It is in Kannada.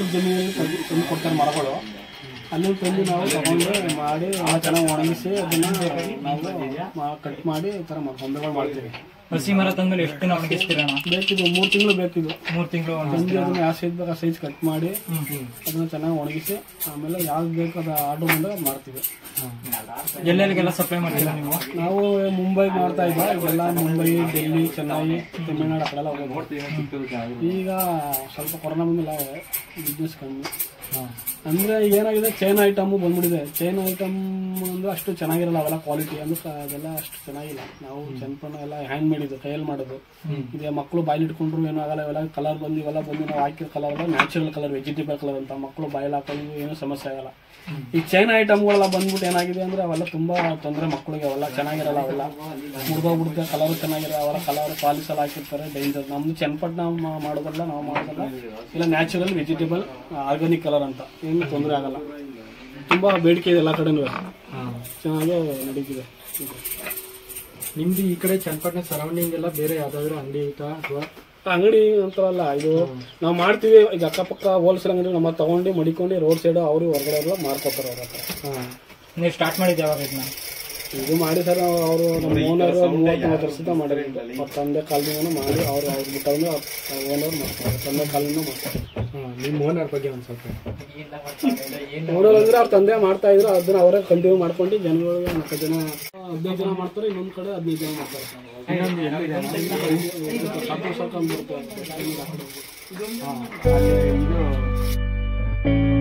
ರೈತರ ಜಮೀನಲ್ಲಿ ತಂದು ತಂದು ಕೊಡ್ತಾರೆ ಮರಗಳು ಅಲ್ಲಿ ತಂದು ನಾವು ತಗೊಂಡು ಮಾಡಿ ಚೆನ್ನಾಗಿ ಒಣಗಿಸಿ ಅದನ್ನ ನಾವು ಕಟ್ ಮಾಡಿ ಈ ಥರ ಗೊಂಬೆಗಳು ಮಾಡ್ತೀವಿ ಹಸಿ ಮರ ತಂದ್ಮೇಲೆ ಎಷ್ಟು ದಿನ ಒಣಗಿಸ್ತೀರಣ್ಣ ಬೇಕಿದು ಮೂರು ತಿಂಗಳು ಬೇಕಿದು ಮೂರ್ ತಿಂಗಳು ತಂದು ಅದನ್ನ ಯಾವ ಸೈಜ್ ಬೇಕು ಆ ಸೈಜ್ ಕಟ್ ಮಾಡಿ ಅದನ್ನ ಚೆನ್ನಾಗಿ ಒಣಗಿಸಿ ಆಮೇಲೆ ಯಾವ್ದು ಬೇಕು ಅದು ಆರ್ಡರ್ ಬಂದಾಗ ಅದ್ ಮಾಡ್ತೀವಿ ಎಲ್ಲೆಲ್ಲಿಗೆಲ್ಲ ಸಪ್ಲೈ ಮಾಡ್ತೀರಾ ನೀವು ನಾವು ಮುಂಬೈ ಮಾಡ್ತಾ ಇದ್ದ ಈಗೆಲ್ಲ ಮುಂಬೈ ಡೆಲ್ಲಿ ಚೆನ್ನೈ ತಮಿಳ್ನಾಡು ಆ ಕಡೆ ಎಲ್ಲ ಹೋಗೋದು ಈಗ ಸ್ವಲ್ಪ ಕೊರೋನಾ ಬಂದಿಲ್ಲ ಬಿಸ್ನೆಸ್ ಕಮ್ಮಿ ಅಂದ್ರೆ ಏನಾಗಿದೆ ಚೈನ್ ಐಟಮ್ ಬಂದ್ಬಿಟ್ಟಿದೆ ಚೈನ್ ಐಟಮ್ ಅಂದ್ರೆ ಅಷ್ಟು ಚೆನ್ನಾಗಿರಲ್ಲ ಅವೆಲ್ಲ ಕ್ವಾಲಿಟಿ ಅಂದ್ರೆ ಅದೆಲ್ಲ ಅಷ್ಟು ಚೆನ್ನಾಗಿಲ್ಲ ನಾವು ಚನ್ಪಣ್ಣ ಎಲ್ಲ ಹ್ಯಾಂಡ್ ಮಾಡಿದ್ದು ಕೈಯಲ್ಲಿ ಮಾಡೋದು ಇದೆ ಮಕ್ಕಳು ಬಾಯಲ್ಲಿ ಇಟ್ಕೊಂಡ್ರು ಏನೂ ಆಗಲ್ಲ ಇವೆಲ್ಲ ಕಲರ್ ಬಂದು ಇವೆಲ್ಲ ಬಂದು ನಾವು ಹಾಕಿರೋ ಕಲರ್ ಎಲ್ಲ ನ್ಯಾಚುರಲ್ ಕಲರ್ ವೆಜಿಟೇಬಲ್ ಕಲರ್ ಅಂತ ಮಕ್ಕಳು ಬಾಯಲ್ಲಿ ಹಾಕೊಂಡು ಏನೂ ಸಮಸ್ಯೆ ಆಗಲ್ಲ ಈ ಚೈನ್ ಐಟಮ್ಗಳೆಲ್ಲ ಬಂದ್ಬಿಟ್ಟು ಏನಾಗಿದೆ ಅಂದ್ರೆ ಅವೆಲ್ಲ ತುಂಬಾ ತೊಂದರೆ ಮಕ್ಕಳಿಗೆ ಅವೆಲ್ಲ ಚೆನ್ನಾಗಿರಲ್ಲ ಅವೆಲ್ಲ ಮುಡ್ದೋಗ್ಬಿಡುತ್ತೆ ಕಲರ್ ಚೆನ್ನಾಗಿರಲ್ಲ ಅವೆಲ್ಲ ಕಲರ್ ಪಾಲಿಸ್ ಎಲ್ಲ ಹಾಕಿರ್ತಾರೆ ಡೇಂಜರ್ ನಮ್ದು ಚನ್ನಪಟ್ಟಣ ಮಾ- ಮಾಡೋದಲ್ಲ ನಾವು ಮಾಡೋದಲ್ಲ ಇಲ್ಲ ನ್ಯಾಚುರಲ್ ವೆಜಿಟೇಬಲ್ ಆರ್ಗಾನಿಕ್ ಕಲರ್ ಅಂತ ಏನು ತೊಂದರೆ ಆಗಲ್ಲ ತುಂಬಾ ಬೇಡಿಕೆ ಇದೆ ಎಲ್ಲ ಕಡೆನೂ ಚೆನ್ನಾಗಿ ನಡೀತಿದೆ ನಿಮ್ದು ಈ ಕಡೆ ಚನ್ನಪಟ್ಟಣ ಸರೌಂಡಿಂಗ್ ಎಲ್ಲ ಬೇರೆ ಯಾವ್ದಾದ್ರು ಅಂಗಡಿ ಐತಾ ಅಥವಾ ಅಂಗಡಿ ಅಂತಾರಲ್ಲ ಇದು ನಾವು ಮಾಡ್ತೀವಿ ಈಗ ಅಕ್ಕಪಕ್ಕ ಹೋಲ್ಸೇಲ್ ಅಂಗಡಿ ನಮ್ಮ ತಗೊಂಡು ಮಡಿಕೊಂಡು ರೋಡ್ ಸೈಡ್ ಅವರು ಹೊರಗಡೆ ಎಲ್ಲ ಮಾರ್ಕೋತಾರೆ ಅವ್ರ ಹತ್ರ ನೀವು ಸ್ಟಾರ್ಟ್ ಮಾಡಿದ್ದು ಯಾವಾಗ ಇದನ್ನ ಇದು ಮಾಡಿ ಸರ್ ಅವರು ನಮ್ಮ ಓನರ್ ಮೂವತ್ತು ಮೂವತ್ತು ವರ್ಷದ ಮಾಡಿರೋದು ಅವ್ರ ತಂದೆ ಕಾಲದಿಂದ ಮಾಡಿ ಅವ್ರು ಅವ್ರು ಬಿಟ್ಟಂದ್ರೆ ಓನರ್ ಮಾಡ್ತಾರೆ ತಂದೆ ಕಾಲದಿಂದ ಮಾಡ್ತಾರೆ ನಿಮ್ಮ ಓನರ್ ಬಗ್ಗೆ ಒಂದ್ ಸ್ವಲ್ಪ ಓನರ್ ಅಂದ್ರೆ ಅವ್ರ ತಂದೆ ಮಾಡ್ತಾ ಇದ್ರು ಅದನ್ನ ಅವರೇ ಕಂಟಿನ್ಯೂ ಮಾಡ್ಕೊಂಡು ಜನಗಳಿಗೆ ನಾಲ್ಕು ಜನ ಹದಿನೈದು ಜನ ಮಾಡ್ತಾರೆ ಇನ್ನೊಂದು ಕಡೆ ಹದಿನೈದು ಜನ ಮಾಡ್ತಾರೆ ಸಾಕು ಸಾಕು ಅಂದ್ಬಿಡ್ತಾರೆ. ಇದು